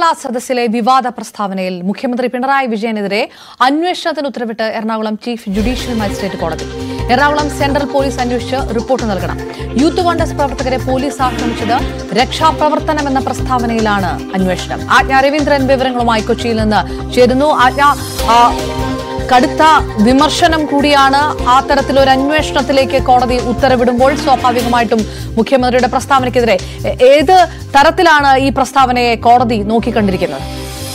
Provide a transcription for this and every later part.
കേരള സദസ്സിലെ വിവാദ പ്രസ്താവനയിൽ മുഖ്യമന്ത്രി പിണറായി വിജയനെതിരെ അന്വേഷണത്തിന് ഉത്തരവിട്ട് എറണാകുളം ചീഫ് ജുഡീഷ്യൽ മജിസ്ട്രേറ്റ് കോടതി എറണാകുളം സെൻട്രൽ പോലീസ് അന്വേഷിച്ച് റിപ്പോർട്ട് നൽകണം യൂത്ത് കോൺഗ്രസ് പ്രവർത്തകരെ പോലീസ് ആക്രമിച്ചത് രക്ഷാപ്രവർത്തനം എന്ന പ്രസ്താവനയിലാണ് അന്വേഷണം ആജ്ഞ രവീന്ദ്രൻ വിവരങ്ങളുമായി കൊച്ചിയിൽ നിന്ന് ചേരുന്നു ആജ്ഞ ആ, കടുത്ത വിമർശനം കൂടിയാണ് ആ തരത്തിലൊരു അന്വേഷണത്തിലേക്ക് കോടതി ഉത്തരവിടുമ്പോൾ സ്വാഭാവികമായിട്ടും മുഖ്യമന്ത്രിയുടെ പ്രസ്താവനയ്ക്കെതിരെ എ- ഏത് തരത്തിലാണ് ഈ പ്രസ്താവനയെ കോടതി നോക്കിക്കണ്ടിരിക്കുന്നത്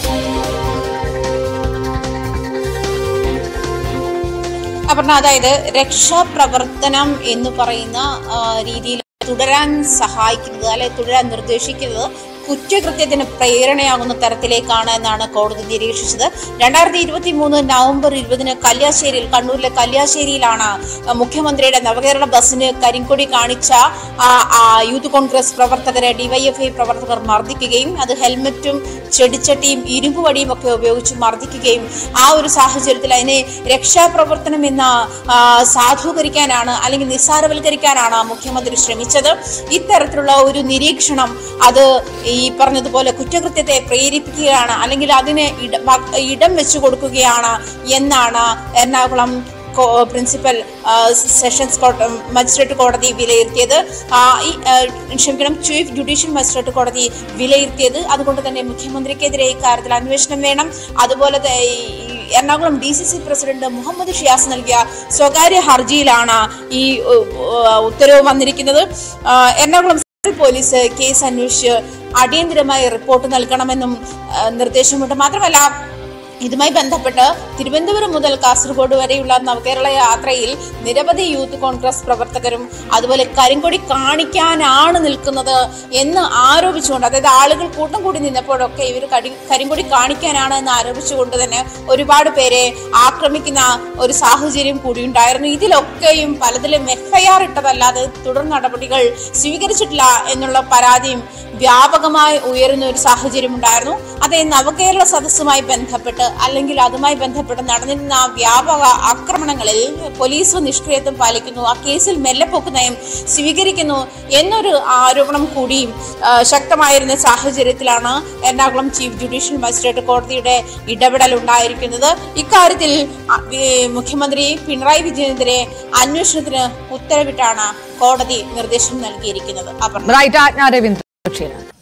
അപർണ അതായത് രക്ഷാപ്രവർത്തനം എന്ന് പറയുന്ന ആ, രീതിയിൽ തുടരാൻ സഹായിക്കുന്നത് അല്ലെ തുടരാൻ നിർദ്ദേശിക്കുന്നത് കുറ്റകൃത്യത്തിന് പ്രേരണയാകുന്ന തരത്തിലേക്കാണ് എന്നാണ് കോടതി നിരീക്ഷിച്ചത് രണ്ടായിരത്തി ഇരുപത്തി മൂന്ന് നവംബർ ഇരുപതിന് കല്യാശ്ശേരിയിൽ കണ്ണൂരിലെ കല്യാശ്ശേരിയിലാണ് ആ, മുഖ്യമന്ത്രിയുടെ നവകേരള ബസ്സിന് കരിങ്കൊടി കാണിച്ച ആ, ആ, യൂത്ത് കോൺഗ്രസ് പ്രവർത്തകരെ ഡിവൈഎഫ്ഐ പ്രവർത്തകർ മർദ്ദിക്കുകയും അത് ഹെൽമറ്റും ചെടിച്ചട്ടിയും ഇരുമ്പ് വടിയും ഒക്കെ ഉപയോഗിച്ച് മർദ്ദിക്കുകയും ആ ഒരു സാഹചര്യത്തിൽ അതിനെ രക്ഷാപ്രവർത്തനം എന്ന ആ, സാധൂകരിക്കാനാണ് അല്ലെങ്കിൽ നിസ്സാരവൽക്കരിക്കാനാണ് മുഖ്യമന്ത്രി ശ്രമിച്ചത് ഇത്തരത്തിലുള്ള ഒരു നിരീക്ഷണം അത് ഈ പറഞ്ഞതുപോലെ കുറ്റകൃത്യത്തെ പ്രേരിപ്പിക്കുകയാണ് അല്ലെങ്കിൽ അതിന് ഇട- വ- ഇടം വെച്ചു കൊടുക്കുകയാണ് എന്നാണ് എറണാകുളം കോ- പ്രിൻസിപ്പൽ ആ, സെഷൻസ് കോട- മജിസ്ട്രേറ്റ് കോടതി വിലയിരുത്തിയത് ആ, ഈ ആ, ക്ഷമിക്കണം ചീഫ് ജുഡീഷ്യൽ മജിസ്ട്രേറ്റ് കോടതി വിലയിരുത്തിയത് അതുകൊണ്ട് തന്നെ മുഖ്യമന്ത്രിക്കെതിരെ ഇക്കാര്യത്തിൽ അന്വേഷണം വേണം അതുപോലെ ത- ഈ Ernakulam D C C president Muhammad Shiyas നൽകിയ സ്വകാര്യ ഹർജിയിലാണ് ഈ ഉ, ഉ, ഉത്തരവ് വന്നിരിക്കുന്നത് ആ, എറണാകുളം സെൻട്രൽ പോലീസ് കേസ് അന്വേഷിച്ച് അടിയന്തരമായി റിപ്പോർട്ട് നൽകണമെന്നും ആ, നിർദ്ദേശമുണ്ട് മാത്രമല്ല ഇതുമായി ബന്ധപ്പെട്ട് തിരുവനന്തപുരം മുതൽ കാസർഗോഡ് വരെയുള്ള നവകേരള യാത്രയിൽ നിരവധി യൂത്ത് കോൺഗ്രസ് പ്രവർത്തകരും അതുപോലെ കരിങ്കൊടി കാണിക്കാനാണ് നിൽക്കുന്നത് എന്ന് ആരോപിച്ചുകൊണ്ട് അതായത് ആളുകൾ കൂട്ടം കൂടി നിന്നപ്പോഴൊക്കെ ഇവർ കടി കരിങ്കൊടി കാണിക്കാനാണ് എന്ന് ആരോപിച്ചുകൊണ്ട് തന്നെ ഒരുപാട് പേരെ ആക്രമിക്കുന്ന ഒരു സാഹചര്യം കൂടി ഉണ്ടായിരുന്നു ഇതിലൊക്കെയും പലതിലും എഫ്ഐആർ ഇട്ടതല്ലാതെ തുടർ നടപടികൾ സ്വീകരിച്ചിട്ടില്ല എന്നുള്ള പരാതിയും വ്യാപകമായി ഉയരുന്ന ഒരു സാഹചര്യം ഉണ്ടായിരുന്നു അതേ നവകേരള സദസ്സുമായി ബന്ധപ്പെട്ട് അല്ലെങ്കിൽ അതുമായി ബന്ധപ്പെട്ട് നടന്നിരുന്ന ആ വ്യാപക ആക്രമണങ്ങളിൽ പോലീസ് നിഷ്ക്രിയത്വം പാലിക്കുന്നു ആ കേസിൽ മെല്ലെപ്പൊക്ക് നയം സ്വീകരിക്കുന്നു എന്നൊരു ആരോപണം കൂടിയും ആ, ശക്തമായിരുന്ന സാഹചര്യത്തിലാണ് എറണാകുളം ചീഫ് ജുഡീഷ്യൽ മജിസ്ട്രേറ്റ് കോടതിയുടെ ഇടപെടൽ ഉണ്ടായിരിക്കുന്നത് ഇക്കാര്യത്തിൽ ആ, ഏ, മുഖ്യമന്ത്രി പിണറായി വിജയനെതിരെ അന്വേഷണത്തിന് ഉത്തരവിട്ടാണ് കോടതി നിർദ്ദേശം നൽകിയിരിക്കുന്നത് അപർണ റൈറ്റ് ആജ്ഞ രവീന്ദ്രൻ കൊച്ചിയിൽ